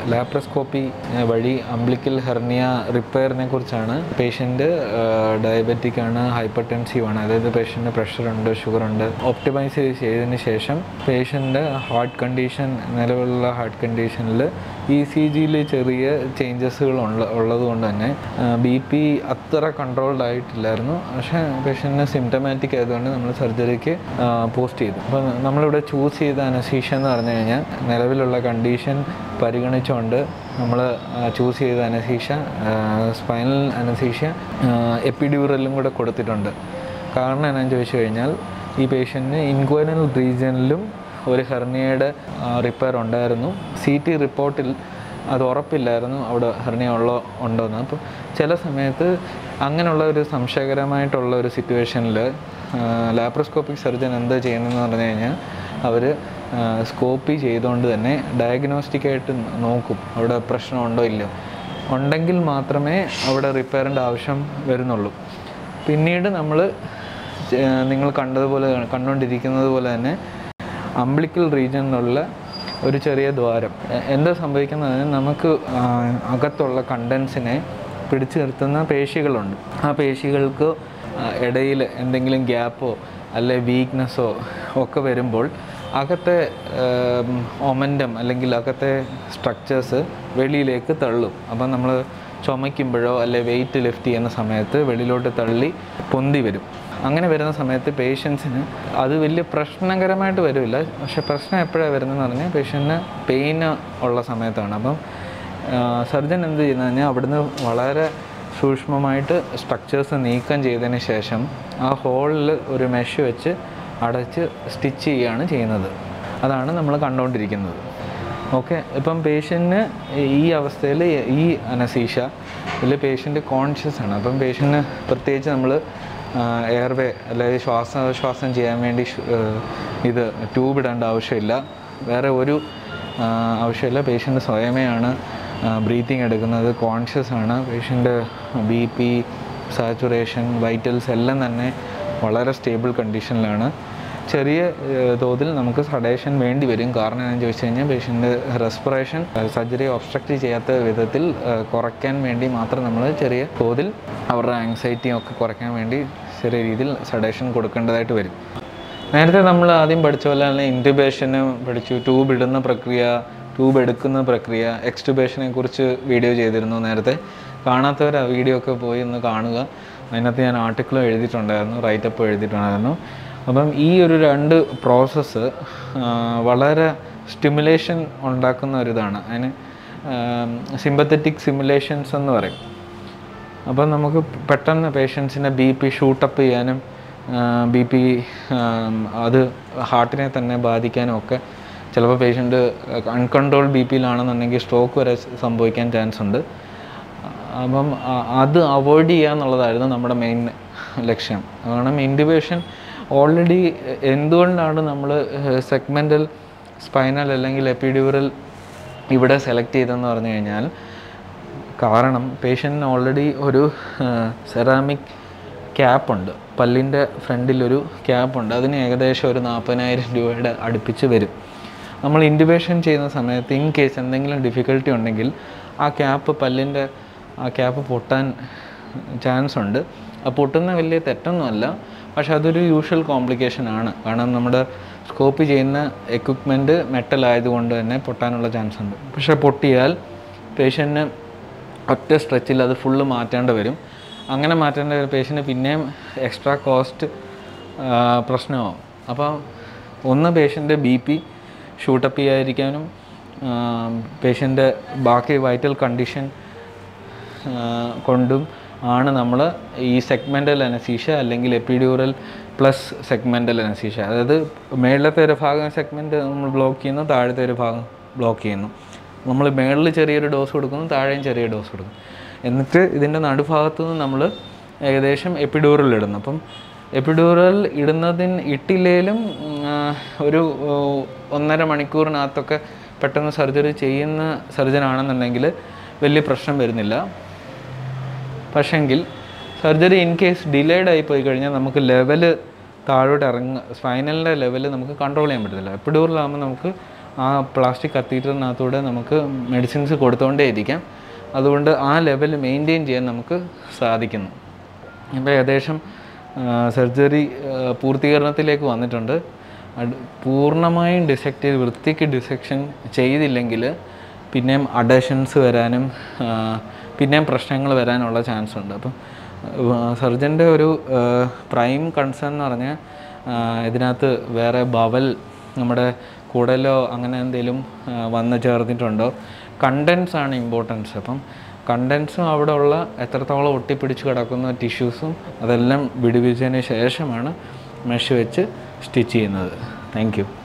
ലാപ്രസ്കോപ്പി വഴി umbilical hernia റിപ്പയറിനെ കുറിച്ചാണ് പേഷ്യൻ്റ് ഡയബറ്റിക് ആണ് ഹൈപ്പർ ടെൻസീവ് ആണ് അതായത് പേഷ്യൻ്റ് പ്രഷറുണ്ട് ഷുഗറുണ്ട് ഒപ്റ്റിമൈസ് ചെയ്തതിന് ശേഷം പേഷ്യൻ്റ് ഹാർട്ട് കണ്ടീഷൻ നിലവിലുള്ള ഹാർട്ട് കണ്ടീഷനിൽ ഇ സി ജിയിൽ ചെറിയ ചേഞ്ചസുകൾ ഉള്ള ഉള്ളത് കൊണ്ട് തന്നെ ബി പി അത്ര കൺട്രോൾഡ് ആയിട്ടില്ലായിരുന്നു പക്ഷേ പേഷ്യൻറ്റിന് സിംറ്റമാറ്റിക് ആയതുകൊണ്ട് നമ്മൾ സർജറിക്ക് പോസ്റ്റ് ചെയ്തു അപ്പോൾ നമ്മളിവിടെ ചൂസ് ചെയ്ത അനസീഷ്യ എന്ന് പറഞ്ഞു കഴിഞ്ഞാൽ നിലവിലുള്ള കണ്ടീഷൻ പരിഗണിച്ചുകൊണ്ട് നമ്മൾ ചൂസ് ചെയ്ത അനസീഷ്യ സ്പൈനൽ അനസീഷ്യ എപ്പിഡ്യൂറലും കൂടെ കൊടുത്തിട്ടുണ്ട് കാരണം എന്നാന്ന് ചോദിച്ചു കഴിഞ്ഞാൽ ഈ പേഷ്യൻറ്റിന് ഇൻക്വൈനൽ റീജിയനിലും ഒരു ഹെർണിയയുടെ റിപ്പയർ ഉണ്ടായിരുന്നു സി ടി റിപ്പോർട്ടിൽ അത് ഉറപ്പില്ലായിരുന്നു അവിടെ ഹെർണിയ ഉള്ള ഉണ്ടോയെന്ന് അപ്പോൾ ചില സമയത്ത് അങ്ങനെയുള്ള ഒരു സംശയകരമായിട്ടുള്ള ഒരു സിറ്റുവേഷനിൽ ലാപ്രോസ്കോപ്പിക് സർജൻ എന്താ ചെയ്യുന്നതെന്ന് പറഞ്ഞു കഴിഞ്ഞാൽ അവർ സ്കോപ്പി ചെയ്തുകൊണ്ട് തന്നെ ഡയഗ്നോസ്റ്റിക് ആയിട്ട് നോക്കും അവിടെ പ്രശ്നമുണ്ടോ ഇല്ലയോ ഉണ്ടെങ്കിൽ മാത്രമേ അവിടെ റിപ്പയറിൻ്റെ ആവശ്യം വരുന്നുള്ളൂ പിന്നീട് നമ്മൾ നിങ്ങൾ കണ്ടതുപോലെ കണ്ടുകൊണ്ടിരിക്കുന്നത് പോലെ തന്നെ അംബ്ലിക്കൽ റീജിയനിലുള്ള ഒരു ചെറിയ ദ്വാരം എ- എന്താ സംഭവിക്കുന്നത് നമുക്ക് ആ, അകത്തുള്ള കണ്ടൻസിനെ പിടിച്ചു നിർത്തുന്ന പേശികളുണ്ട് ആ പേശികൾക്ക് ഇടയിൽ എന്തെങ്കിലും ഗ്യാപ്പോ അല്ലെ വീക്ക്നെസ്സോ ഒക്കെ വരുമ്പോൾ അകത്തെ ഒമൻറ്റം അല്ലെങ്കിൽ അകത്തെ സ്ട്രക്ചേഴ്സ് വെളിയിലേക്ക് തള്ളും അപ്പം നമ്മൾ ചുമയ്ക്കുമ്പോഴോ അല്ലെ വെയിറ്റ് ലിഫ്റ്റ് ചെയ്യുന്ന സമയത്ത് വെളിയിലോട്ട് തള്ളി പൊന്തി വരും അങ്ങനെ വരുന്ന സമയത്ത് പേഷ്യൻസിന് അത് വലിയ പ്രശ്നകരമായിട്ട് വരില്ല പക്ഷെ പ്രശ്നം എപ്പോഴാണ് വരുന്നതെന്ന് പറഞ്ഞാൽ പേഷ്യൻറ്റിന് പെയിൻ ഉള്ള സമയത്താണ് അപ്പം സർജൻ എന്ത് ചെയ്യുന്നത് കഴിഞ്ഞാൽ അവിടുന്ന് വളരെ സൂക്ഷ്മമായിട്ട് സ്ട്രക്ചേഴ്സ് നീക്കം ചെയ്തതിന് ശേഷം ആ ഹോളിൽ ഒരു മെഷ് വെച്ച് അടച്ച് സ്റ്റിച്ച് ചെയ്യുകയാണ് ചെയ്യുന്നത് അതാണ് നമ്മൾ കണ്ടുകൊണ്ടിരിക്കുന്നത് ഓക്കെ ഇപ്പം പേഷ്യൻറ്റിന് ഈ അവസ്ഥയിൽ ഈ അനസീഷ ഇതിൽ പേഷ്യൻ്റ് കോൺഷ്യസ് ആണ് അപ്പം പേഷ്യൻറ്റിന് പ്രത്യേകിച്ച് നമ്മൾ എയർവേ അല്ലെങ്കിൽ ശ്വാസോച്ഛ്വാസം ചെയ്യാൻ വേണ്ടി ഷ്- ഏഹ് ഇത് ട്യൂബ് ഇടേണ്ട ആവശ്യമില്ല വേറെ ഒരു ആ, ആവശ്യമില്ല പേഷ്യൻ്റ് സ്വയമേയാണ് ബ്രീത്തിങ് എടുക്കുന്നത് കോൺഷ്യസ് ആണ് patient B P saturation vitals എല്ലാം തന്നെ വളരെ സ്റ്റേബിൾ കണ്ടീഷനിലാണ് ചെറിയ ഏഹ്, തോതിൽ നമുക്ക് സഡേഷൻ വേണ്ടി വരും കാരണം എന്താണെന്ന് ചോദിച്ചു കഴിഞ്ഞാൽ പേഷ്യൻ്റ് റെസ്പിറേഷൻ സർജറി ഒബ്സ്ട്രക്റ്റ് ചെയ്യാത്ത വിധത്തിൽ ഏഹ്, കുറയ്ക്കാൻ വേണ്ടി മാത്രം നമ്മൾ ചെറിയ തോതിൽ അവരുടെ ആങ്സൈറ്റിയും ഒക്കെ കുറയ്ക്കാൻ വേണ്ടി ചെറിയ രീതിയിൽ സഡേഷൻ കൊടുക്കേണ്ടതായിട്ട് വരും നേരത്തെ നമ്മൾ ആദ്യം പഠിച്ച പോലെ തന്നെ ഇൻറ്റുബേഷന് പഠിച്ചു ട്യൂബ് ഇടുന്ന പ്രക്രിയ ട്യൂബ് എടുക്കുന്ന പ്രക്രിയ എക്സ്റ്റുബേഷനെ കുറിച്ച് വീഡിയോ ചെയ്തിരുന്നു നേരത്തെ കാണാത്തവർ ആ വീഡിയോ ഒക്കെ പോയി ഒന്ന് കാണുക അതിനകത്ത് ഞാൻ ആർട്ടിക്കിളും എഴുതിയിട്ടുണ്ടായിരുന്നു റൈറ്റപ്പ് എഴുതിയിട്ടുണ്ടായിരുന്നു അപ്പം ഈ ഒരു രണ്ട് പ്രോസസ്സ് വളരെ സ്റ്റിമുലേഷൻ ഉണ്ടാക്കുന്ന ഒരിതാണ് അതിന് സിമ്പത്തറ്റിക് സിമുലേഷൻസ് എന്ന് പറയും അപ്പം നമുക്ക് പെട്ടെന്ന് പേഷ്യൻസിനെ ബി പി ഷൂട്ടപ്പ് ചെയ്യാനും ബി പി അത് ഹാർട്ടിനെ തന്നെ ബാധിക്കാനും ഒക്കെ ചിലപ്പോൾ പേഷ്യൻ്റ് അൺകൺട്രോൾ ബി പിയിലാണെന്നുണ്ടെങ്കിൽ സ്ട്രോക്ക് വരെ സംഭവിക്കാൻ ചാൻസ് ഉണ്ട് അപ്പം അ- അത് അവോയ്ഡ് ചെയ്യുക എന്നുള്ളതായിരുന്നു നമ്മുടെ മെയിൻ ലക്ഷ്യം കാരണം ഇൻഡിവേഷൻ ഓൾറെഡി എന്തുകൊണ്ടാണ് നമ്മൾ സെഗ്മെൻ്റൽ സ്പൈനൽ അല്ലെങ്കിൽ എപ്പിഡ്യൂറൽ ഇവിടെ സെലക്ട് ചെയ്തതെന്ന് പറഞ്ഞു കഴിഞ്ഞാൽ കാരണം പേഷ്യൻറ്റിന് ഓൾറെഡി ഒരു സെറാമിക് ക്യാപ്പുണ്ട് പല്ലിൻ്റെ ഫ്രണ്ടിലൊരു ക്യാപ്പുണ്ട് അതിന് ഏകദേശം ഒരു നാൽപ്പതിനായിരം രൂപയുടെ അടുപ്പിച്ച് വരും നമ്മൾ ഇൻറ്റുബേഷൻ ചെയ്യുന്ന സമയത്ത് ഇൻ കേസ് എന്തെങ്കിലും ഡിഫിക്കൽട്ടി ഉണ്ടെങ്കിൽ ആ ക്യാപ്പ് പല്ലിൻ്റെ ആ ക്യാപ്പ് പൊട്ടാൻ ചാൻസ് ഉണ്ട് ആ പൊട്ടുന്ന വലിയ തെറ്റൊന്നുമല്ല പക്ഷെ അതൊരു യൂഷ്വൽ കോംപ്ലിക്കേഷൻ ആണ് കാരണം നമ്മുടെ സ്കോപ്പ് ചെയ്യുന്ന എക്വിപ്മെൻറ്റ് മെറ്റൽ ആയതുകൊണ്ട് തന്നെ പൊട്ടാനുള്ള ചാൻസ് ഉണ്ട് പക്ഷെ പൊട്ടിയാൽ പേഷ്യൻറ്റിന് ഒറ്റ സ്ട്രെച്ചിൽ അത് ഫുള്ള് മാറ്റേണ്ടി വരും അങ്ങനെ മാറ്റേണ്ട ഒരു പേഷ്യൻറ്റ് പിന്നെയും എക്സ്ട്രാ കോസ്റ്റ് പ്രശ്നമാവും അപ്പോൾ ഒന്ന് പേഷ്യൻ്റെ ബി പി ഷൂട്ടപ്പ് ചെയ്യാതിരിക്കാനും പേഷ്യൻ്റെ ബാക്കി വൈറ്റൽ കണ്ടീഷൻ കൊണ്ടും ആണ് നമ്മൾ ഈ സെഗ്മെൻ്റൽ അനസീഷ അല്ലെങ്കിൽ എപ്പിഡ്യൂറൽ പ്ലസ് സെഗ്മെൻ്റൽ അനസീഷ അതായത് മേളിലത്തെ ഒരു ഭാഗം സെഗ്മെൻറ്റ് നമ്മൾ ബ്ലോക്ക് ചെയ്യുന്നു താഴത്തെ ഒരു ഭാഗം ബ്ലോക്ക് ചെയ്യുന്നു നമ്മൾ മേളിൽ ചെറിയൊരു ഡോസ് കൊടുക്കുന്നു താഴെയും ചെറിയ ഡോസ് കൊടുക്കും എന്നിട്ട് ഇതിൻ്റെ നടുഭാഗത്തു നിന്ന് നമ്മൾ ഏകദേശം എപ്പിഡ്യൂറൽ ഇടുന്നു അപ്പം എപ്പിഡ്യൂറൽ ഇടുന്നതിന് ഇട്ടില്ലേലും ഉം, ആ, ഒരു ഓ, ഒന്നര മണിക്കൂറിനകത്തൊക്കെ പെട്ടെന്ന് സർജറി ചെയ്യുന്ന സർജൻ ആണെന്നുണ്ടെങ്കിൽ വലിയ പ്രശ്നം വരുന്നില്ല പക്ഷെങ്കിൽ സർജറി ഇൻ കേസ് ഡിലേഡ് ആയി പോയി കഴിഞ്ഞാൽ നമുക്ക് ലെവല് താഴോട്ട് ഇറങ്ങ സ്പൈനലിൻ്റെ ലെവല് നമുക്ക് കൺട്രോൾ ചെയ്യാൻ പറ്റത്തില്ല എപ്പിഡൂറിലാകുമ്പോൾ നമുക്ക് ആ പ്ലാസ്റ്റിക് കത്തീറ്ററിനകത്തൂടെ നമുക്ക് മെഡിസിൻസ് കൊടുത്തുകൊണ്ടേ ഇരിക്കാം അതുകൊണ്ട് ആ ലെവൽ മെയിൻറ്റെയിൻ ചെയ്യാൻ നമുക്ക് സാധിക്കുന്നു ഇപ്പോൾ ഏകദേശം സർജറി പൂർത്തീകരണത്തിലേക്ക് വന്നിട്ടുണ്ട് അത് പൂർണ്ണമായും ഡിസെക്ട് ചെയ്ത് വൃത്തിക്ക് ഡിസെക്ഷൻ ചെയ്തില്ലെങ്കിൽ പിന്നെയും അഡഷൻസ് വരാനും ആ, പിന്നെയും പ്രശ്നങ്ങൾ വരാനുള്ള ചാൻസ് ഉണ്ട് അപ്പം സർജൻ്റെ ഒരു പ്രൈം കൺസേൺ എന്ന് പറഞ്ഞാൽ ആ, ഇതിനകത്ത് വേറെ ബവൽ നമ്മുടെ കുടലോ അങ്ങനെ എന്തെങ്കിലും ആ, വന്ന് ചേർന്നിട്ടുണ്ടോ കണ്ടൻസ് ആണ് ഇമ്പോർട്ടൻസ് അപ്പം കണ്ടൻസും അവിടെ ഉള്ള എത്രത്തോളം ഒട്ടിപ്പിടിച്ച് കിടക്കുന്ന ടിഷ്യൂസും അതെല്ലാം വിടുവിച്ചതിന് ശേഷമാണ് മെഷ് വെച്ച് സ്റ്റിച്ച് ചെയ്യുന്നത് താങ്ക് യു